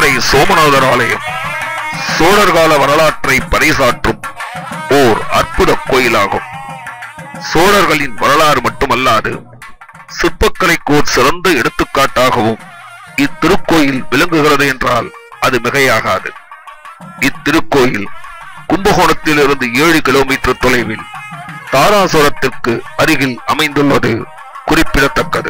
பழையாறை சோமநாதர் ஆலயம் சோழர் கால வரலாற்றை பறைசாற்றும் ஓர் அற்புத கோயிலாகும் சோழர்களின் வரலாறு மட்டுமல்லாது சிற்பக்கலைக்கு ஓர் சிறந்த எடுத்துக்காட்டாகவும் இத்திருக்கோயில் விளங்குகிறது என்றால் அது மிகையாகாது இத்திருக்கோயில் கும்பகோணத்தில் இருந்து ஏழு கிலோமீட்டர் தொலைவில் தாராசுரத்திற்கு அருகில் அமைந்துள்ளது குறிப்பிடத்தக்கது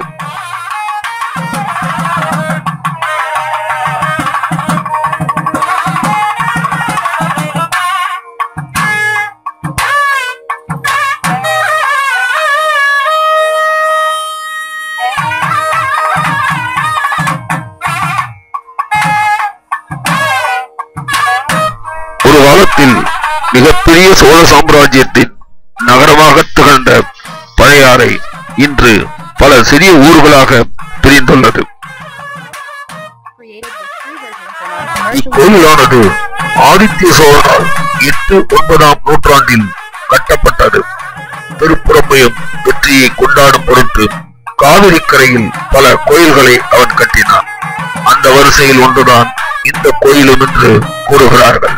ஒரு காலத்தில் மிகப்பெரிய சோழ சாம்ராஜ்யத்தின் நகரமாக திகழ்ந்த பழையாறை இன்று பல சிறிய ஊர்களாக பிரிந்துள்ளது Created with free versions and non-commercial. இக்கோயிலானது Aditya சோழனால் எட்டு ஒன்பதாம் நூற்றாண்டில் கட்டப்பட்டது திருப்புறம்பயம் வெற்றியை கொண்டாடும் பொருட்டு காவிரி கரையில் பல கோயில்களை அவன் கட்டினான் அந்த வரிசையில் ஒன்றுதான் இந்த கோயிலும் என்று கூறுகிறார்கள்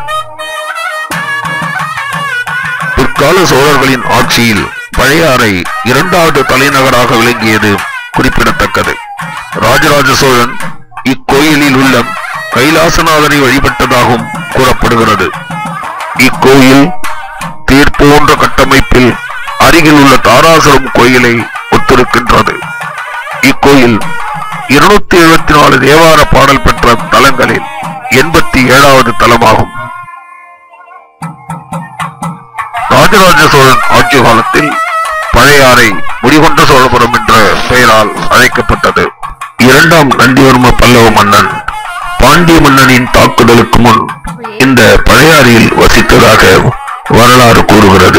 பிற்கால சோழர்களின் ஆட்சியில் பழையாறை இரண்டாவது தலைநகராக விளங்கியது குறிப்பிடத்தக்கது ராஜராஜ சோழன் இக்கோயிலில் உள்ள கைலாசநாதரை வழிபட்டதாகவும் கூறப்படுகிறது இக்கோயில் தேர் போன்ற கட்டமைப்பில் அருகில் உள்ள தாராசுரம் கோயிலை ஒத்திருக்கின்றது இக்கோயில் இருநூத்தி எழுபத்தி நாலு தேவார பாடல் பெற்ற தலங்களில் எண்பத்தி ஏழாவது தலமாகும் ராஜராஜ சோழன் ஆட்சி காலத்தில் பழையாறை முடிகொண்ட சோழபுரம் என்ற பெயரால் அழைக்கப்பட்டது இரண்டாம் நந்திவர்ம பல்லவ மன்னன் பாண்டிய மன்னனின் தாக்குதலுக்கு முன் இந்த பழையாறையில் வசித்ததாக வரலாறு கூறுகிறது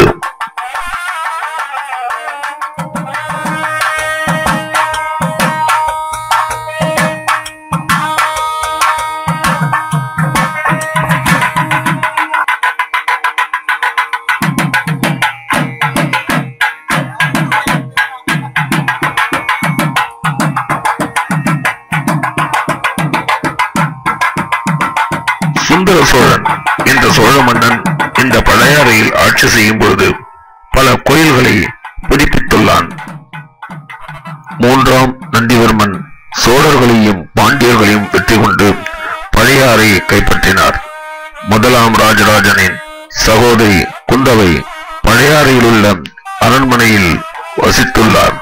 சுந்தர சோழன் என்ற சோழ மன்னன் இந்த பழையாறையில் ஆட்சி செய்யும் பொழுது பல கோயில்களை புதுப்பித்துள்ளான் மூன்றாம் நந்திவர்மன் சோழர்களையும் பாண்டியர்களையும் வெற்றி கொண்டு பழையாறையை கைப்பற்றினார் முதலாம் ராஜராஜனின் சகோதரி குந்தவை பழையாறையில் உள்ள அரண்மனையில் வசித்துள்ளார்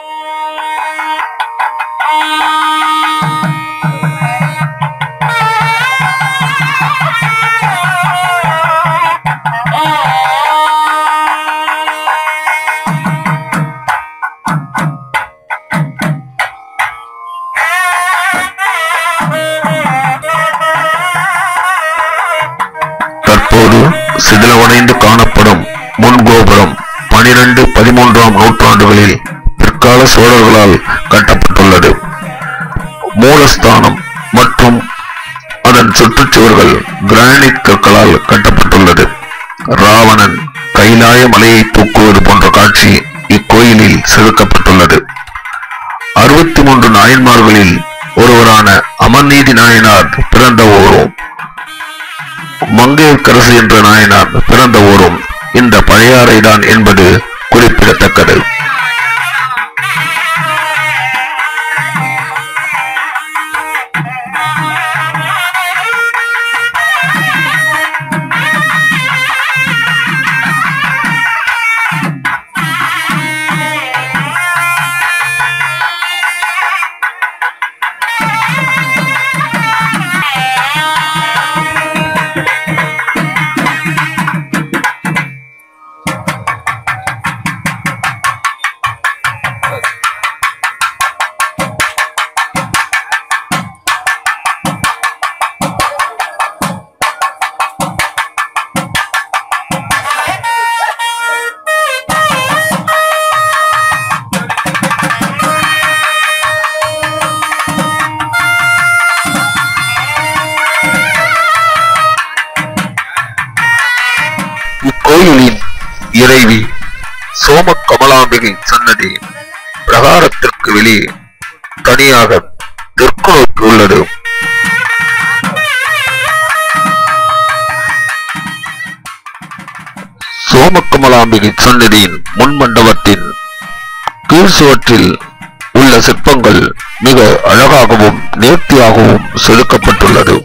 தற்போது சிதிலமடைந்து காணப்படும் முன் கோபுரம் பனிரெண்டு பதிமூன்றாம் நூற்றாண்டுகளில் பிற்கால சோழர்களால் கட்டப்பட்டுள்ளது மூலஸ்தானம் மற்றும் அதன் சுற்றுச்சுவர்கள் கிரானைட் கற்களால் கட்டப்பட்டுள்ளது ராவணன் கைலாய மலையை தூக்குவது போன்ற காட்சி இக்கோயிலில் செதுக்கப்பட்டுள்ளது அறுபத்தி மூன்று நாயன்மார்களில் ஒருவரான அமர்நீதி நாயனார் பிறந்த ஊரும் மங்கையர்க்கரசு என்ற நாயனார் பிறந்த ஊரும் இந்த பழையாறைதான் என்பது குறிப்பிடத்தக்கது இக்கோயிலின் இறைவி சோம கமலாம்பிகை சன்னதி பிரகாரத்திற்கு வெளியே தனியாக தெற்கு நோக்கி உள்ளது சோமக்கமலாம்பிகை சன்னதியின் முன் மண்டபத்தின் கீழ் சுவற்றில் உள்ள சிற்பங்கள் மிக அழகாகவும் நேர்த்தியாகவும் செதுக்கப்பட்டுள்ளது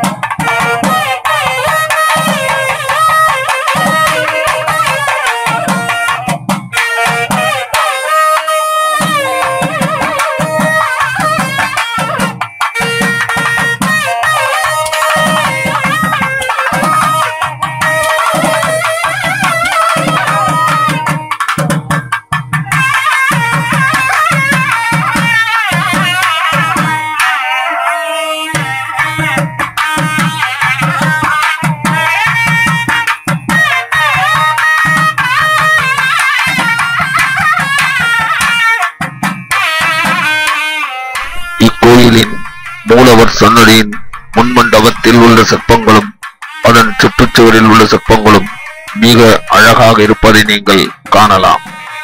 இக்கோயிலின் மூலவர் சன்னதியின் முன்மண்டபத்தில் உள்ள சிற்பங்களும் அதன் சுற்றுச்சுவரில் உள்ள சிற்பங்களும் மிக அழகாக இருப்பதை நீங்கள் காணலாம்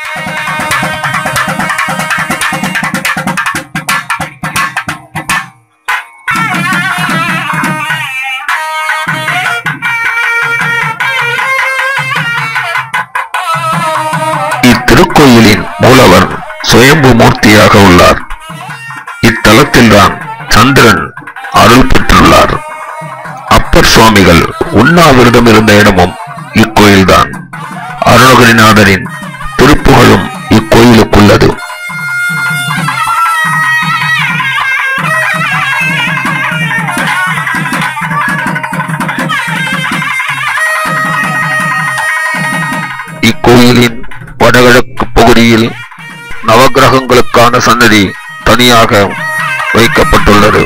இத்திருக்கோயிலின் மூலவர் சுயம்பு மூர்த்தியாக உள்ளார் இத்தலத்தில்தான் சந்திரன் அருள் பெற்றுள்ளார் அப்பர் சுவாமிகள் உண்ணாவிரதம் இருந்த இடமும் இக்கோயில்தான் அருணகிரிநாதரின் திருப்புகழும் இக்கோயிலுக்குள்ளது இக்கோயிலின் வடகிழக்கு பகுதியில் நவக்கிரகங்களுக்கான சன்னதி தனியாக வைக்கப்பட்டுள்ளது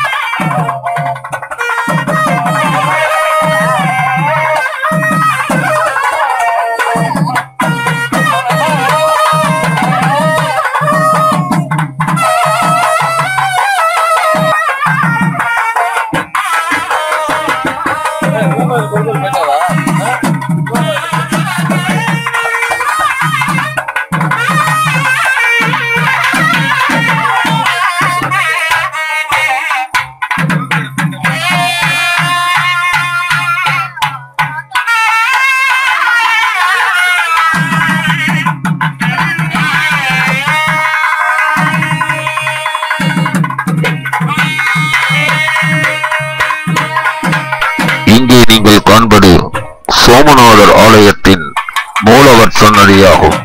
இங்கே நீங்கள் காண்பது சோமநாதர் ஆலயத்தின் மூலவர் சன்னதியாகும்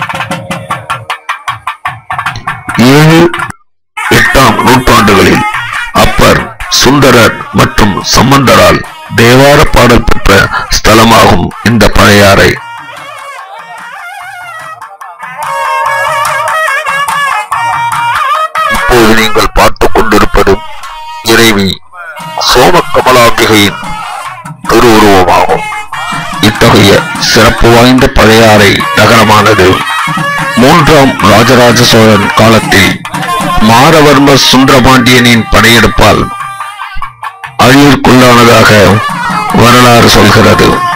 ஏழு எட்டாம் நூற்றாண்டுகளில் அப்பர் சுந்தரர் மற்றும் சம்பந்தரால் தேவார பாடல் பெற்ற ஸ்தலமாகும் இந்த பழையாறை இப்போது நீங்கள் பார்த்துக் கொண்டிருப்பது இறைவி சோமகமலாம்பிகையின் திருவுருவமாகும் இத்தகைய சிறப்பு வாய்ந்த பழையாறை நகரமானது மூன்றாம் ராஜராஜ சோழன் காலத்தில் மாரவர்ம சுந்தரபாண்டியனின் படையெடுப்பால் அழிவிற்குள்ளானதாக வரலாறு சொல்கிறது